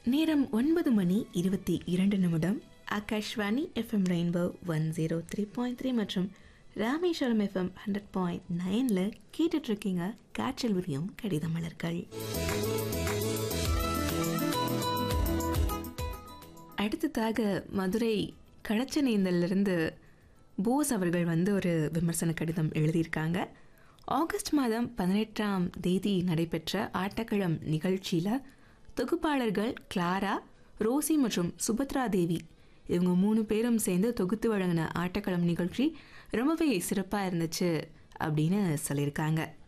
நேரம் ஒன்பது மணி இருபத்தி இரண்டு நிமிடம் Akashvani FM rainbow one zero three point three மற்றும் ராமேஸ்வரம் எஃப்எம் ஹண்ட்ரட் பாயிண்ட் நைனில் கேட்டுட்ருக்கீங்க காய்ச்சல் விரியும் கடித மலர்கள் அடுத்ததாக மதுரை களச்சநேந்தலிருந்து போஸ் அவர்கள் வந்து ஒரு விமர்சன கடிதம் எழுதியிருக்காங்க ஆகஸ்ட் மாதம் பதினெட்டாம் தேதி நடைபெற்ற ஆட்டக்களம் நிகழ்ச்சியில் தொகுப்பாளர்கள் கிளாரா ரோசி மற்றும் சுபத்ரா தேவி இவங்க மூணு பேரும் சேர்ந்து தொகுத்து வழங்கின ஆட்டக்களம் நிகழ்ச்சி ரொம்பவே சிறப்பாக இருந்துச்சு அப்படின்னு சொல்லியிருக்காங்க